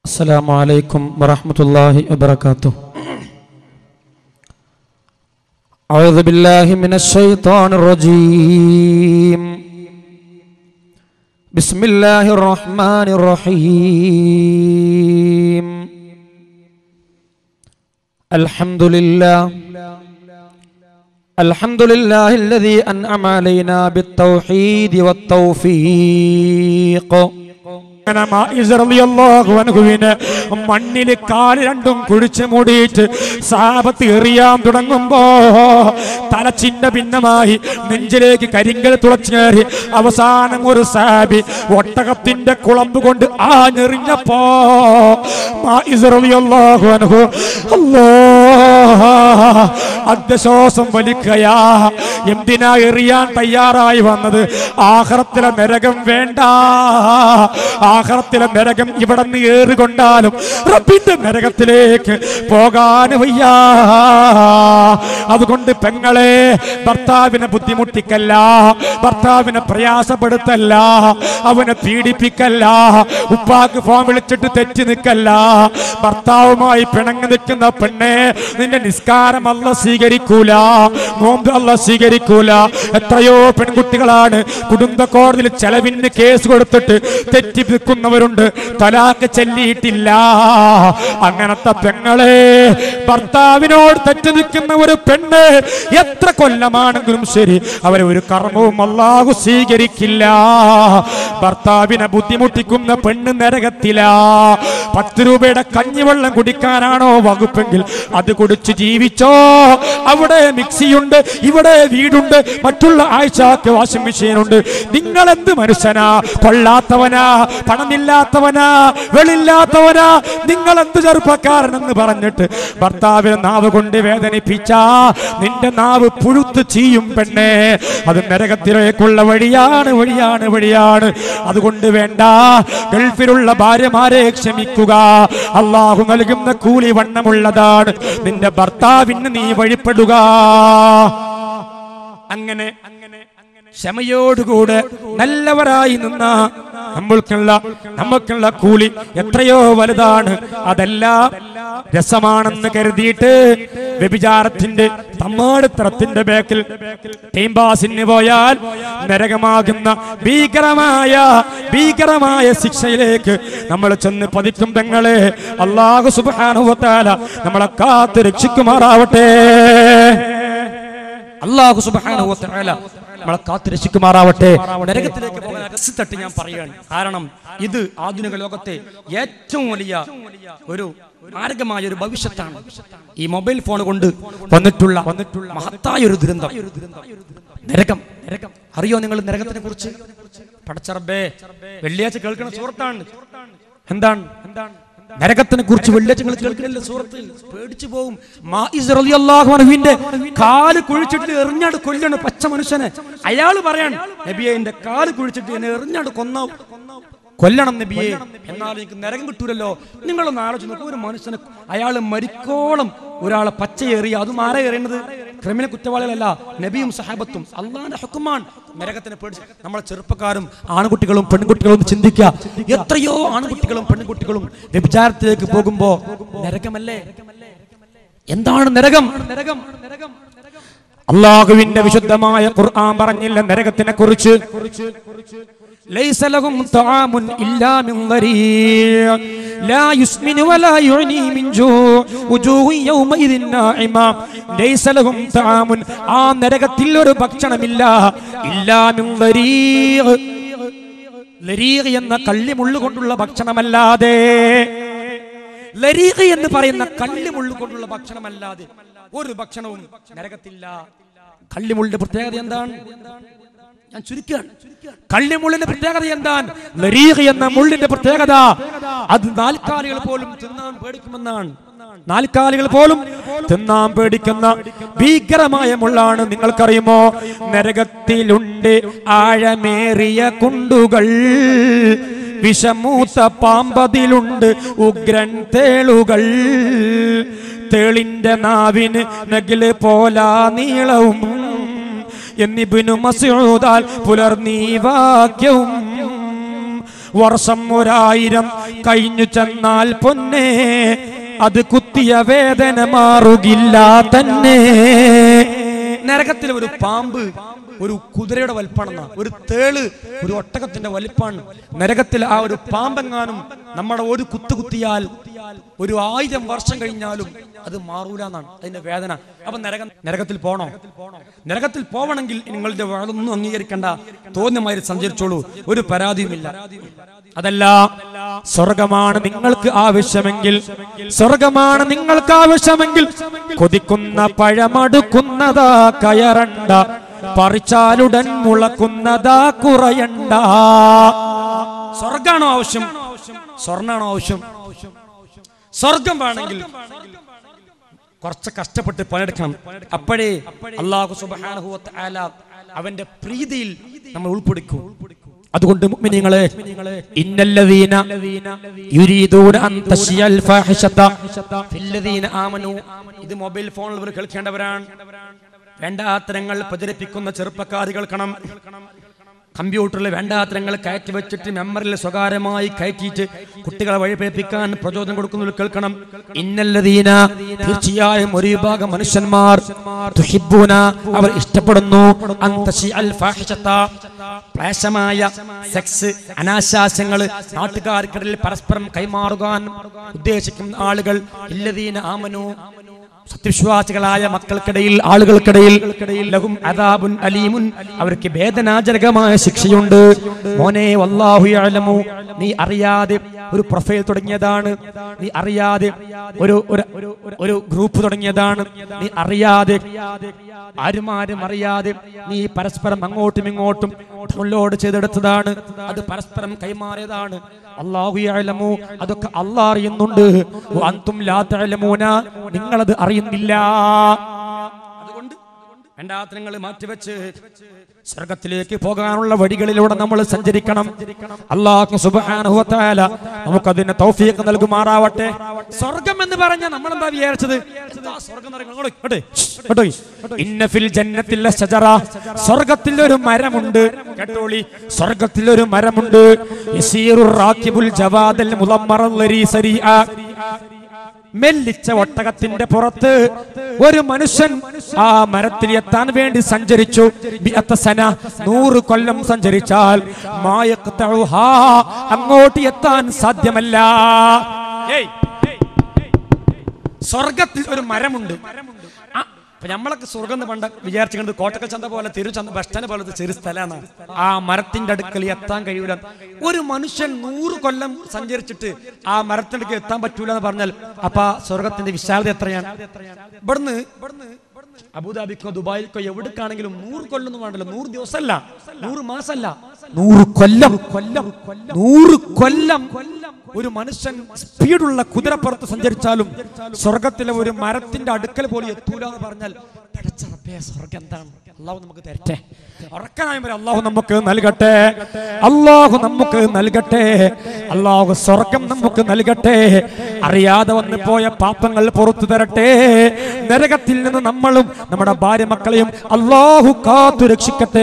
السلام عليكم ورحمة الله وبركاته أعوذ بالله من الشيطان الرجيم بسم الله الرحمن الرحيم الحمد لله الحمد لله الذي أنعم علينا بالتوحيد والتوفيق അങ്ങനെ മായിസ് റളിയല്ലാഹു അൻഹുവിന് മണ്ണിൽ കാല് രണ്ടും കുഴിച്ച് മൂടിയിട്ട് സാപത്ത് എറിയാൻ തുടങ്ങുമ്പോ തലച്ചിന്റെ ഭിന്നമായി നെഞ്ചിലേക്ക് കരിങ്കൽ തുളച്ചു കയറി അവസാനം ഒരു സാബി ഒട്ടകത്തിന്റെ കുളമ്പ് കൊണ്ട് ആഞ്ഞെറിഞ്ഞപ്പോ മായിസ് റളിയല്ലാഹു അൻഹു അല്ലാ അധ്യശ്വാസം വലിക്കയാ എന്തിനാ എറിയാൻ തയ്യാറായി വന്നത് ആഹ്റത്തിലെ നരകം വേണ്ട ആഹ്റത്തിലെ നരകം ഇവിടെ നിന്ന് ഏറുകൊണ്ടാലും റബ്ബിന്റെ നരകത്തിലേക്ക് പോകാൻ വയ്യ അതുകൊണ്ട് പെങ്ങളെ ഭർത്താവിനെ ബുദ്ധിമുട്ടിക്കല്ല ഭർത്താവിനെ പ്രയാസപ്പെടുത്തല്ല അവനെ പീഡിപ്പിക്കല്ല ഉപ്പാക്ക് ഫോൺ വിളിച്ചിട്ട് തെറ്റി നിൽക്കല്ല ഭർത്താവുമായി പിണങ്ങി നിൽക്കുന്ന പെണ്ണെ നിന്റെ നിസ്കാരം അല്ല സ്വീകരിക്കൂല നോമ്പ് അല്ല സ്വീകരിക്കൂല എത്രയോ പെൺകുട്ടികളാണ് കുടുംബ കോടതിയിൽ ചെലവിന് കേസ് കൊടുത്തിട്ട് തെറ്റി നിൽക്കുന്നവരുണ്ട് തലാക്ക് ചെല്ലിയിട്ടില്ല അങ്ങനത്തെ പെങ്ങളെ ഭർത്താവിനോട് തെറ്റി നിൽക്കുന്ന ഒരു പെണ്ണ് എത്ര കൊല്ലമാണെങ്കിലും ശരി അവരെ ഒരു കർമ്മവും അല്ലാഹു സ്വീകരിക്കില്ല ഭർത്താവിനെ ബുദ്ധിമുട്ടിക്കുന്ന പെണ്ണ് നരകത്തില പത്ത് രൂപയുടെ കഞ്ഞിവെള്ളം കുടിക്കാനാണോ വകുപ്പെങ്കിൽ അത് കുടിച്ച് ജീവിച്ചോ അവിടെ മിക്സിയുണ്ട് ഇവിടെ വീടുണ്ട് മറ്റുള്ള ആഴ്ചക്ക് വാഷിംഗ് മെഷീൻ ഉണ്ട് നിങ്ങൾ എന്ത് മനുഷ്യനാ കൊള്ളാത്തവനാ പണമില്ലാത്തവനാ വെളില്ലാത്തവനാ നിങ്ങൾ എന്ത് ചെറുപ്പക്കാരനെന്ന് പറഞ്ഞിട്ട് ഭർത്താവിനെ നാവ് കൊണ്ട് വേദനിപ്പിച്ച നിന്റെ നാവ് പുഴുത്ത് ചെയ്യും പെണ്ണേ അത് നരകത്തിലേക്കുള്ള വഴിയാണ് വഴിയാണ് വഴിയാണ് അതുകൊണ്ട് വേണ്ട ഗൾഫിലുള്ള ഭാര്യമാരെ ക്ഷമിക്കുക അള്ളാഹു നൽകുന്ന കൂലി വണ്ണമുള്ളതാണ് നിന്റെ ഭർത്താവിന് നീ വഴിപ്പെടുക അങ്ങനെ ക്ഷമയോടുകൂടെ നല്ലവരായി നിന്ന നമ്മൾക്കുള്ള നമുക്കുള്ള കൂലി എത്രയോ വലുതാണ് അതെല്ലാം രസമാണെന്ന് കരുതിയിട്ട് വ്യഭിചാരത്തിന്റെ തമ്മാടിത്തരത്തിന്റെ ബേക്കിൽ ടീം പാസിന് പോയാൽ നരകമാകുന്ന ഭീകരമായ ഭീകരമായ ശിക്ഷയിലേക്ക് നമ്മൾ ചെന്ന് പതിക്കും പെങ്ങളെ അള്ളാഹു സുബാനുവത്താല നമ്മളെ കാത്ത് രക്ഷിക്കുമാറാവട്ടെ അള്ളാഹു സുബാനുവത്താല നമ്മളെ കാത്ത് രക്ഷിക്കുമാറാവട്ടെ നരകത്തിലേക്ക് പോകാൻ അകസിത്തട്ട് ഞാൻ പറയുകയാണ് കാരണം ഇത് ആധുനിക ലോകത്തെ ഏറ്റവും വലിയ ഒരു മാരകമായ ഒരു ഭവിഷ്യത്താണ് ഈ മൊബൈൽ ഫോൺ കൊണ്ട് വന്നിട്ടുള്ള വന്നിട്ടുള്ള മഹത്തായ ഒരു ദുരന്തം നരകം നരകം അറിയോ നിങ്ങൾ നരകത്തിനെ കുറിച്ച് പടച്ചറബേ വെള്ളിയാഴ്ച കേൾക്കുന്ന സുഹൃത്താണ് എന്താണ് എന്താണ് നരകത്തിനെ കുറിച്ച് വെള്ളിയാഴ്ച നിങ്ങൾ കേൾക്കുന്നില്ല സുഹൃത്ത് പേടിച്ചു പോകും മായിസ് റളിയല്ലാഹു അൻഹുവിന്റെ കാല് കുഴിച്ചിട്ട് എറിഞ്ഞാട് കൊല്ലണ് പച്ച മനുഷ്യനെ അയാൾ പറയാണ് നബിയെ എന്റെ കാല് കുഴിച്ചിട്ട് എന്നെ എറിഞ്ഞാട് കൊന്ന കൊല്ലണം നബിയെ എന്നാൽ എനിക്ക് നരകം കിട്ടൂലല്ലോ നിങ്ങളൊന്ന് ആലോചിച്ച് നോക്കൂ ഒരു മനുഷ്യനെ അയാൾ മരിക്കോളം ഒരാളെ പച്ചയേറി അതും ആരെ എറിയുന്നത് ക്രിമിനൽ കുറ്റവാളികളല്ല നബിയും സഹാബത്തും അള്ളാന്റെ ഹുക്കുമാൻ നരകത്തിനെ പേടിച്ച് നമ്മളെ ചെറുപ്പക്കാരും ആൺകുട്ടികളും പെൺകുട്ടികളും ചിന്തിക്കുക എത്രയോ ആൺകുട്ടികളും പെൺകുട്ടികളും വ്യഭിചാരത്തിലേക്ക് പോകുമ്പോ നരകമല്ലേ എന്താണ് നരകം നരകം നരകം അള്ളാഹുവിന്റെ വിശുദ്ധമായ ഖുർആൻ പറഞ്ഞില്ല നരകത്തിനെ കുറിച്ച് ليس لهم طعام إلا من ضريع لا يسمن ولا يغني من جوع وجوه يومئذ ناعمة ليس لهم طعام ആ നരകത്തിൽ ഒരു ഭക്ഷണമില്ല ഇല്ലാ മിൻ ضريع ലരീഖ് എന്ന കള്ളിമുള്ളു കൊണ്ടുള്ള ഭക്ഷണമല്ലാതെ ലരീഖ് എന്ന് പറയുന്ന കള്ളിമുള്ളു കൊണ്ടുള്ള ഭക്ഷണമല്ലാതെ ഒരു ഭക്ഷണവും നരകത്തില്ല കള്ളിമുള്ളിന്റെ പ്രത്യേകത എന്താണ് ഞാൻ ചുരുക്കുകയാണ് കള്ളിമുള്ളിന്റെ പ്രത്യേകത എന്താണ് ലരീഖ് എന്ന മുള്ളിന്റെ പ്രത്യേകത അത് നാൽക്കാലികൾ പോലും തിന്നാൻ പേടിക്കുമെന്നാണ് നാൽക്കാലികൾ പോലും തിന്നാൻ പേടിക്കുന്ന ഭീകരമായ മുള്ളാണ് നിങ്ങൾക്കറിയുമോ നരകത്തിലുണ്ട് ആഴമേറിയ കുണ്ടുകൾ വിഷമൂത്ത പാമ്പതിലുണ്ട് ഉഗ്രൻ തേളുകൾ തേളിന്റെ നാവിന് നഗില് പോലാ നീളവും എന്നിബിനു മസൂദാൽ പുലർന്നീ വാക്യവും വർഷം ഒരായിരം കഴിഞ്ഞു ചെന്നാൽ പൊന്നെ അത് കുത്തിയ വേദന മാറുകില്ല തന്നെ നരകത്തിലെ ഒരു പാമ്പ് ഒരു കുതിരയുടെ വലിപ്പാണെന്ന ഒരു തേള് ഒരു ഒട്ടകത്തിന്റെ വലിപ്പാണ് നരകത്തിൽ ആ ഒരു പാമ്പെങ്ങാനും നമ്മുടെ ഒരു കുത്തു കുത്തിയാൽ ഒരു ആയിരം വർഷം കഴിഞ്ഞാലും അത് മാറൂല എന്നാണ് അതിന്റെ വേദന അപ്പൊ നരക നരകത്തിൽ പോണോ നരകത്തിൽ പോവണമെങ്കിൽ നിങ്ങളുടെ വളൊന്നും അംഗീകരിക്കണ്ട തോന്നുമാതിരി സഞ്ചരിച്ചോളൂ ഒരു പരാതിയുമില്ല അതല്ല സ്വർഗമാണ് നിങ്ങൾക്ക് ആവശ്യമെങ്കിൽ സ്വർഗമാണ് നിങ്ങൾക്ക് ആവശ്യമെങ്കിൽ കൊതിക്കുന്ന പഴമടുക്കുന്നതാ കയറണ്ട പറിച്ചാലുടൻ മുളക്കുന്നതാ കുറയണ്ട സ്വർഗാണോ ആവശ്യം സ്വർണ്ണാണോ ആവശ്യം സ്വർഗം വേണമെങ്കിൽ കുറച്ച് കഷ്ടപ്പെട്ട് പണിയെടുക്കണം അപ്പോഴേ അള്ളാഹു സുബ്ഹാനഹു വ തആല അവന്റെ പ്രീതിയിൽ നമ്മൾ ഉൾപ്പെടുക്കും അതുകൊണ്ട് മുഅ്മിനീങ്ങളെ ഇന്നല്ലദീന യുരീദൂന അൻ തശിയൽ ഫാഹിഷത ഫില്ലദീന ആമനു ഇത് മൊബൈൽ ഫോണിൽ ഇവർ കേൾക്കേണ്ടവരാണ് വേണ്ടാത്തരങ്ങൾ പ്രചരിപ്പിക്കുന്ന ചെറുപ്പക്കാർ കേൾക്കണം കമ്പ്യൂട്ടറിൽ വേണ്ടാത്തരങ്ങൾ കയറ്റി വെച്ചിട്ട് മെമ്മറിൽ സ്വകാര്യമായി കയറ്റിയിട്ട് കുട്ടികളെ വഴിപേപ്പിക്കാൻ പ്രചോദനം കൊടുക്കുന്നവർ കേൾക്കണം ഇന്നല്ലദീന തീർച്ചയായും ഒരു വിഭാഗം മനുഷ്യന്മാർ തുഹിബ്ബൂന അവർ ഇഷ്ടപ്പെടുന്നു അൻ തശിയൽ ഫാഹിഷത ക്ലേശമായ സെക്സ് അനാശാസ്യങ്ങൾ നാട്ടുകാർക്കിടയിൽ പരസ്പരം കൈമാറുവാൻ ഉദ്ദേശിക്കുന്ന ആളുകൾ ഇല്ലദീന ആമനു സത്യവിശ്വാസികളായ മക്കൾക്കിടയിൽ ആളുകൾക്കിടയിൽ ലഹും അദാബുൻ അലീമുൻ അവർക്ക് വേദനാജനകമായ ശിക്ഷയുണ്ട് മോനെ വല്ലാഹു യഅലമു നീ അറിയാതെ ഒരു പ്രൊഫൈൽ തുടങ്ങിയതാണ് നീ അറിയാതെ ഒരു ഒരു ഒരു ഗ്രൂപ്പ് തുടങ്ങിയതാണ് നീ അറിയാതെ ആരുമാരും അറിയാതെ നീ പരസ്പരം അങ്ങോട്ടും ഇങ്ങോട്ടും ഡൗൺലോഡ് ചെയ്തെടുത്തതാണ് അത് പരസ്പരം കൈമാറിയതാണ് അള്ളാഹു യഅലമു അതൊക്കെ അള്ളാഹ് അറിയുന്നുണ്ട് അന്തും ലാ തഅലമൂന നിങ്ങളത് അറിയുന്നില്ല അതുകൊണ്ട് വേണ്ടാത്തരങ്ങൾ മാറ്റിവെച്ച് സ്വർഗത്തിലേക്ക് പോകാനുള്ള വഴികളിലൂടെ നമ്മൾ സഞ്ചരിക്കണം അള്ളാഹു സുബ്ഹാനഹു വ തആല നമുക്കതിന് തൗഫീഖ് നൽകുമാറാവട്ടെ സ്വർഗം എന്ന് പറഞ്ഞാൽ നമ്മൾ എന്താ വിചാരിച്ചത് എന്താ സ്വർഗം എന്ന് പറയുന്നത്? ഇങ്ങോട്ട്, ഇങ്ങോട്ട്, ഇങ്ങോട്ട്. ഇന്ന ഫിൽ ജന്നത്തിൽ ലശജറ. സ്വർഗത്തിൽ ഒരു മരമുണ്ട് കേട്ടോളി സ്വർഗത്തിൽ ഒരു മരമുണ്ട് യസീറു റാക്കിബുൽ ജവാദൽ മുളമ്മറൽ ലരീസരിഅ. മെല്ലിച്ച ഒട്ടകത്തിന്റെ പുറത്ത് ഒരു മനുഷ്യൻ ആ മരത്തിൽ എത്താൻ വേണ്ടി സഞ്ചരിച്ചു ബിഅത്ത സന നൂറ് കൊല്ലം സഞ്ചരിച്ചാൽ മായഖ്തഉഹാ. അങ്ങോട്ട് എത്താൻ സാധ്യമല്ല ഏയ്, സ്വർഗത്തിൽ ഒരു മരമുണ്ട് ആ, ഇപ്പൊ നമ്മളൊക്കെ സ്വർഗം എന്ന് പണ്ട് വിചാരിച്ചുകൊണ്ട് കോട്ടക്കൽ ചന്ത പോലെ തിരുചന്ത ബസ് സ്റ്റാൻഡ് പോലത്തെ ചെറു സ്ഥലമാണ് ആ മരത്തിന്റെ അടുക്കൽ എത്താൻ കഴിയൂല ഒരു മനുഷ്യൻ നൂറ് കൊല്ലം സഞ്ചരിച്ചിട്ട് ആ മരത്തിന്റെ അടുക്കൽ എത്താൻ പറ്റൂല എന്ന് പറഞ്ഞാൽ അപ്പൊ ആ സ്വർഗത്തിന്റെ വിശാലത എത്രയാണ് ഇവിടുന്ന് അബുദാബിക്കോ ദുബായിക്കോ എവിടേക്കാണെങ്കിലും നൂറ് കൊല്ലം ഒന്നും വേണ്ടല്ലോ നൂറ് ദിവസമല്ല നൂറ് മാസമല്ല നൂറ് കൊല്ലം കൊല്ലം നൂറ് കൊല്ലം ഒരു മനുഷ്യൻ സ്പീഡുള്ള കുതിരപ്പുറത്ത് സഞ്ചരിച്ചാലും സ്വർഗത്തിലെ ഒരു മരത്തിന്റെ അടുക്കൽ പോലും എത്തൂല എന്ന് പറഞ്ഞാൽ പടച്ച റബ്ബേ, സ്വർഗം എന്താണ് അള്ളാഹു നമുക്ക് തരട്ടെ ഉറക്കനായ അള്ളാഹു നമുക്ക് നൽകട്ടെ അള്ളാഹു നമുക്ക് നൽകട്ടെ അള്ളാഹു സ്വർഗം നമുക്ക് നൽകട്ടെ അറിയാതെ വന്നു പോയ പാപങ്ങൾ പുറത്തു തരട്ടെ നരകത്തിൽ നിന്ന് നമ്മളും നമ്മുടെ ഭാര്യ മക്കളെയും അള്ളാഹു കാത്തു രക്ഷിക്കട്ടെ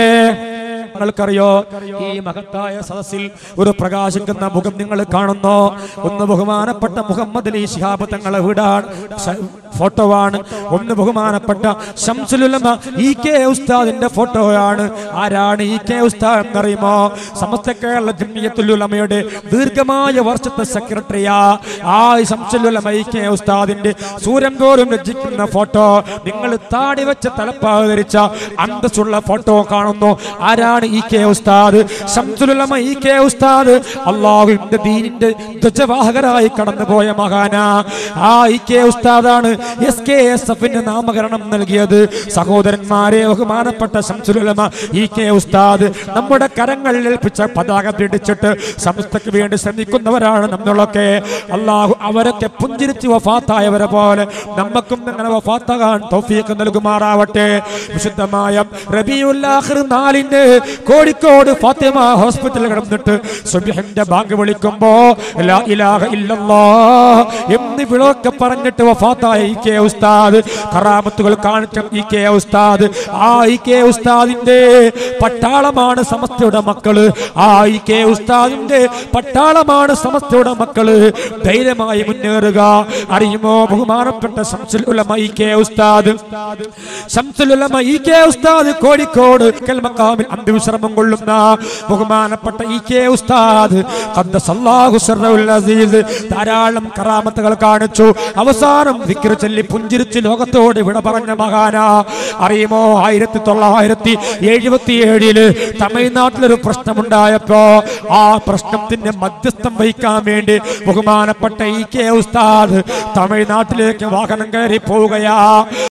നിങ്ങൾക്കറിയോ ഈ മഹത്തായ സദസ്സിൽ ഒരു പ്രകാശിക്കുന്ന മുഖം നിങ്ങൾ കാണുന്നോ ഒന്ന് ബഹുമാനപ്പെട്ട മുഹമ്മദ് അലി ശിഹാബ് തങ്ങളെ വീടാണ് ശ- ഫോട്ടോ ആണ് ഒന്ന് ബഹുമാനപ്പെട്ട ശംസുലുലമ ഇ കെ ഉസ്താദിന്റെ ഫോട്ടോയാണ് ആരാണ് ഇ കെ ഉസ്താദ് എന്നറിയുമോ സമസ്ത കേരള ജമിയത്തുലുലമയുടെ ദീർഘമായ വർഷത്തെ സെക്രട്ടറിയാ ആ ശംസുലുലമ ഇ കെ ഉസ്താദിന്റെ സൂര്യം തോറും രചിക്കുന്ന ഫോട്ടോ നിങ്ങൾ താടി വെച്ച തലപ്പാവ് ധരിച്ച അന്തസ്സുള്ള ഫോട്ടോ കാണുന്നു ആരാണ് ഈ കെ ഉസ്താദ് ശംസുലുലമ ഈ കെ ഉസ്താദ് അള്ളാഹുവിന്റെ ദീനിന്റെ ധ്വജവാഹകരായി കടന്നുപോയ മഹാന ആ ഈ കെ ഉസ്താദാണ് എസ് കെ എസ് എഫിന് നാമകരണം നൽകിയത് സഹോദരന്മാരെ ബഹുമാനപ്പെട്ട ശംസുലുലമ ഈ കെ ഉസ്താദ് നമ്മുടെ കരങ്ങളിൽ ഏൽപ്പിച്ച പതാക പിടിച്ചിട്ട് സംസ്ഥയ്ക്ക് വേണ്ടി ശ്രമിക്കുന്നവരാണ് നമ്മളൊക്കെ അള്ളാഹു അവരൊക്കെ പുഞ്ചിരിച്ച് വഫാത്തായവരെ പോലെ നമുക്കും അങ്ങനെ വഫാത്താകാൻ തൗഫീഖ് നൽകുമാറാവട്ടെ വിശുദ്ധമായ റബിയുല്ലാഹിർ നാലിന് കോഴിക്കോട് ഫാത്തിമ ഹോസ്പിറ്റലിൽ കിടന്നിട്ട് സുബ്ഹിന്റെ ബാങ്ക് വിളിക്കുമ്പോ ലാ ഇലാഹ ഇല്ലല്ലാ എന്ന് വിളൊക്കെ പറഞ്ഞിട്ട് വഫാത്തായ ഈ ഇ കെ ഉസ്താദ് കറാമത്തുകൾ കാണിച്ച ഇ കെ ഉസ്താദ് ആ ഇ കെ ഉസ്താദിന്റെ പട്ടാളമാണ് സമസ്തയുടെ മക്കള് ആ ഇ കെ ഉസ്താദിന്റെ പട്ടാളമാണ് സമസ്തയുടെ മക്കള് ധൈര്യമായി മുന്നേറുക അറിയുമോ ബഹുമാനപ്പെട്ട ശംസുൽ ഉലമ ഇ കെ ഉസ്താദ് ശംസുൽ ഉലമ ഇ കെ ഉസ്താദ് കോഴിക്കോട് മക്കാമിൽ അന്ത്യവിശ്രമം കൊള്ളുന്ന ബഹുമാനപ്പെട്ട ഇ കെ ഉസ്താദ് ഖദ്ദസല്ലാഹു സിർറഹുൽ അസീസ് ധാരാളം കറാമത്തുകൾ കാണിച്ചു അവസാനം വിക്ര ചൊല്ലി പുഞ്ചിരിച്ച് ലോകത്തോട് വിട പറഞ്ഞ മഹാനാ അറിയുമോ ആയിരത്തി തൊള്ളായിരത്തി എഴുപത്തി ഏഴില് തമിഴ്നാട്ടിലൊരു പ്രശ്നമുണ്ടായപ്പോ ആ പ്രശ്നത്തിന്റെ മധ്യസ്ഥം വഹിക്കാൻ വേണ്ടി ബഹുമാനപ്പെട്ട ഇ കെ ഉസ്താദ് തമിഴ്നാട്ടിലേക്ക് വാഹനം കയറി പോവുകയാ